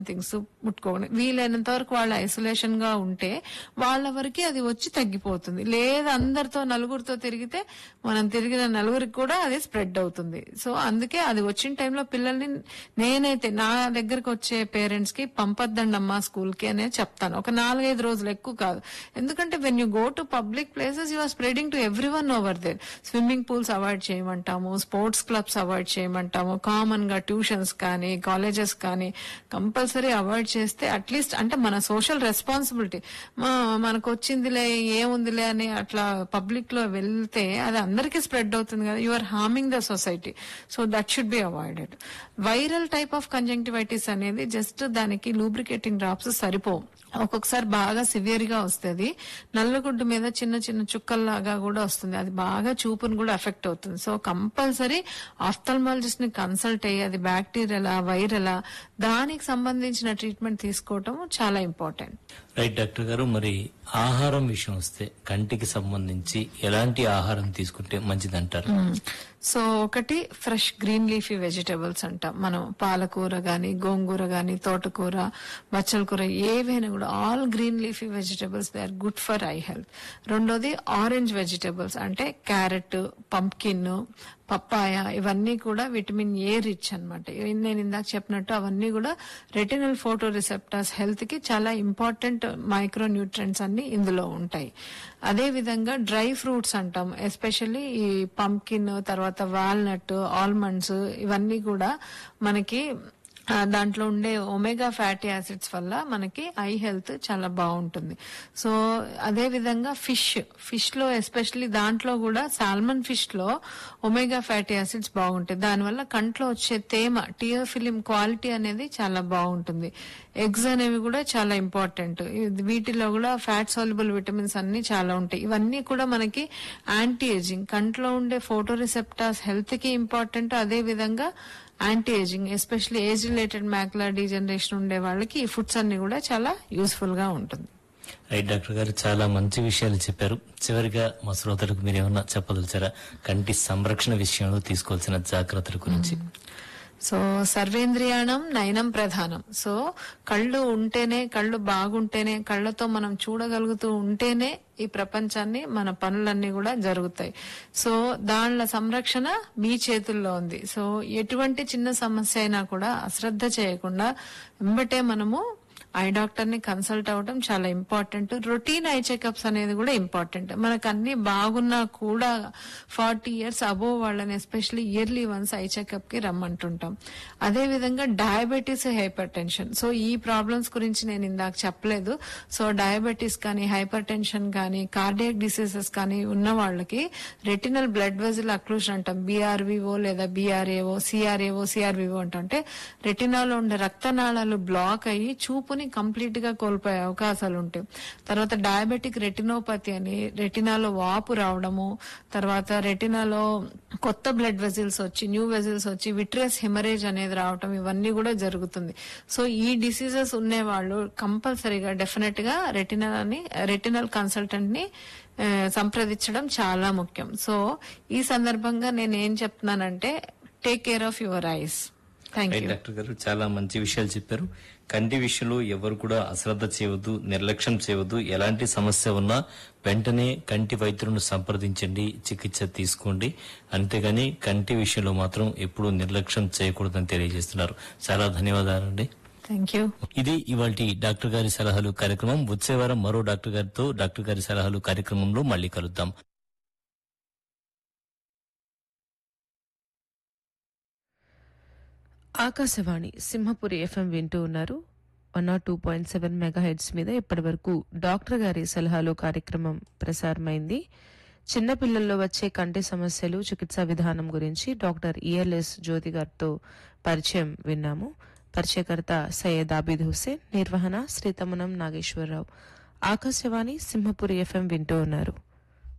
things ముట్టుకోండి వీలైనంత వరకు వాళ్ళు ఐసోలేషన్ గా ఉంటే వాళ్ళ వరకే అది వచ్చి తగ్గిపోతుంది లేదా అందరితో నలుగురితో తిరిగితే మనం తిరిగిన నలుగురికి కూడా అది స్ప్రెడ్ అవుతుంది సో అందుకే అది వచ్చిన టైంలో పిల్లల్ని నేనైతే నా దగ్గరకు వచ్చే పేరెంట్స్ కి పంపొద్దండమ్మా స్కూల్ కి అనే చెప్తాను ఒక నాలుగైదు రోజులు ఎక్కువ కాదు ఎందుకంటే when you go to public places you are spreading to everyone over there swimming pools avoid చేయమంటాము స్పోర్ట్స్ క్లబ్స్ అవాయిడ్ చేయమంటాము కామన్ గా ట్యూషన్స్ కానీ కాలేజెస్ కానీ కంపల్సరీ అవాయిడ్ చేస్తే అట్లీస్ట్ అంటే మన సోషల్ రెస్పాన్సిబిలిటీ మనకు వచ్చిందిలే ఏముందిలే అని అట్లా పబ్లిక్ లో వెళ్తే అది అందరికీ స్ప్రెడ్ అవుతుంది కదా you are harming the society so that should be avoided viral type of conjunctivitis అనేది జస్ట్ దానికి లూబ్రికేటింగ్ డ్రాప్స్ సరిపోవు ఒక్కొక్కసారి బాగా సివియర్ గా వస్తుంది నల్లగుడ్డు మీద చిన్న చిన్న చుక్కల్లాగా కూడా వస్తుంది అది బాగా చూపును కూడా ఎఫెక్ట్ అవుతుంది సో కంపల్సరీ ఆఫ్థల్మాలజిస్ట్ ని కన్సల్ట్ అయ్యి అది బ్యాక్టీరియలా వైరలా దానికి సంబంధించిన ట్రీట్మెంట్ తీసుకోవటం చాలా ఇంపార్టెంట్ రైట్ డాక్టర్ గారు మరి ఆహారం విషయం వస్తే కంటికి సంబంధించి ఎలాంటి ఆహారం తీసుకుంటే మంచిదంటారు సో ఒకటి ఫ్రెష్ గ్రీన్ లీఫీ వెజిటబుల్స్ అంటాం మనం పాలకూర గాని గోంగూర గాని తోటకూర బచ్చల కూర ఏవైనా కూడా all green leafy vegetables they are good for eye health రెండోది ఆరెంజ్ వెజిటబుల్స్ అంటే క్యారెట్ పంప్కిన్ పప్పాయ ఇవన్నీ కూడా విటమిన్ ఏ రిచ్ అనమాట నేను ఇందాక చెప్పినట్టు అవన్నీ కూడా రెటినల్ ఫోటో రిసెప్టర్స్ హెల్త్ కి చాలా ఇంపార్టెంట్ మైక్రో న్యూట్రియన్స్ అన్ని ఇందులో ఉంటాయి అదే విధంగా డ్రై ఫ్రూట్స్ అంటాం ఎస్పెషల్లీ ఈ పంకిన్ తర్వాత వాల్నట్ ఆల్మండ్స్ ఇవన్నీ కూడా మనకి ఆ, దాంట్లో ఉండే ఒమేగా ఫ్యాటీ యాసిడ్స్ వల్ల మనకి ఐ హెల్త్ చాలా బాగుంటుంది సో అదే విధంగా ఫిష్ ఫిష్ లో ఎస్పెషల్లీ దాంట్లో కూడా సాల్మన్ ఫిష్ లో ఒమేగా ఫ్యాటీ యాసిడ్స్ బాగుంటాయి దానివల్ల కంట్లో వచ్చే తేమ టియోఫిలిం క్వాలిటీ అనేది చాలా బాగుంటుంది ఎగ్స్ అనేవి కూడా చాలా ఇంపార్టెంట్ వీటిలో కూడా ఫ్యాట్ సాల్యుబుల్ విటమిన్స్ అన్ని చాలా ఉంటాయి ఇవన్నీ కూడా మనకి యాంటీ ఏజింగ్ కంట్లో ఉండే ఫోటో రిసెప్టార్స్ హెల్త్ కి ఇంపార్టెంట్ అదే విధంగా anti ageing especially age related macular degeneration ఉండే వాళ్ళకి ఈ ఫుడ్స్ అన్ని కూడా చాలా యూస్ఫుల్ గా ఉంటుంది రైట్ డాక్టర్ గారు చాలా మంచి విషయాలు చెప్పారు చివరిగా మా శ్రోతలకు మీరు ఏమన్నా చెప్పదలిచారా కంటి సంరక్షణ విషయంలో తీసుకోవాల్సిన జాగ్రత్తల గురించి సో సర్వేంద్రియాణం నయనం ప్రధానం సో కళ్ళు ఉంటేనే కళ్ళు బాగుంటేనే కళ్ళతో మనం చూడగలుగుతూ ఉంటేనే ఈ ప్రపంచాన్ని మన పనులన్నీ కూడా జరుగుతాయి సో దానిల సంరక్షణ మీ చేతుల్లో ఉంది సో ఎటువంటి చిన్న సమస్య అయినా కూడా అశ్రద్ధ చేయకుండా వెంబటే మనము ఐ డాక్టర్ ని కన్సల్ట్ అవ్వడం చాలా ఇంపార్టెంట్ రొటీన్ ఐ చెకప్స్ అనేది కూడా ఇంపార్టెంట్ మనకు అన్ని బాగున్నా కూడా ఫార్టీ ఇయర్స్ అబోవ్ వాళ్ళని especially yearly once eye checkup కి రమ్మంటుంటాం అదే విధంగా డయాబెటీస్ హైపర్ టెన్షన్ సో ఈ ప్రాబ్లమ్స్ గురించి నేను ఇందాక చెప్పలేదు సో డయాబెటీస్ కానీ హైపర్ టెన్షన్ కానీ కార్డియాక్ డిసీజెస్ కానీ ఉన్న వాళ్ళకి రెటినల్ బ్లడ్ వెజిల్ అక్లూషన్ అంటాం బీఆర్వీఓ లేదా బీఆర్ఏఓ సిఆర్ఏఓ సిఆర్విఓ అంటే రెటినాలో ఉండే రక్తనాళాలు బ్లాక్ అయ్యి చూపుని కంప్లీట్ గా కోల్పోయే అవకాశాలు ఉంటాయి తర్వాత డయాబెటిక్ రెటినోపతి అని రెటినాలో వాపు రావడము తర్వాత రెటినాలో కొత్త బ్లడ్ వెజిల్స్ వచ్చి న్యూ వెజిల్స్ వచ్చి విట్రియస్ హెమరేజ్ అనేది రావటం ఇవన్నీ కూడా జరుగుతుంది సో ఈ డిసీజెస్ ఉండే వాళ్ళు కంపల్సరీగా డెఫినెట్ గా రెటినల్ అని రెటినల్ కన్సల్టెంట్ ని ఆ, సంప్రదించడం చాలా ముఖ్యం సో ఈ సందర్భంగా నేను ఏం చెప్తున్నానంటే take care of your eyes thank right you doctor గారు చాలా మంచి విషయాలు చెప్పారు కంటి విషయంలో ఎవరు కూడా అశ్రద్ధ చేయవద్దు నిర్లక్ష్యం చేయవద్దు ఎలాంటి సమస్య ఉన్నా వెంటనే కంటి వైద్యులను సంప్రదించండి చికిత్స తీసుకోండి అంతేగాని కంటి విషయంలో మాత్రం ఎప్పుడూ నిర్లక్ష్యం చేయకూడదని తెలియజేస్తున్నారు చాలా ధన్యవాదాలండి థ్యాంక్ యూ ఇది ఇవాళ డాక్టర్ గారి సలహాలు కార్యక్రమం వచ్చే వారం మరో డాక్టర్ గారితో డాక్టర్ గారి సలహాలు కార్యక్రమంలో మళ్ళీ కలుద్దాం ఆకాశవాణి సింహపురి ఎఫ్ఎం వింటూ ఉన్నారు one nought two point seven mega hits మీద ఇప్పటి వరకు డాక్టర్ గారి సలహాలు కార్యక్రమం ప్రసారమైంది చిన్నపిల్లల్లో వచ్చే కంటి సమస్యలు చికిత్సా విధానం గురించి డాక్టర్ ఈఎల్ఎస్ జ్యోతి గారితో పరిచయం విన్నాము పరిచయకర్త సయ్యద్ ఆబిద్ హుసేన్ నిర్వహణ శ్రీతమనం నాగేశ్వరరావు ఆకాశవాణి సింహపురి ఎఫ్ఎం వింటూ ఉన్నారు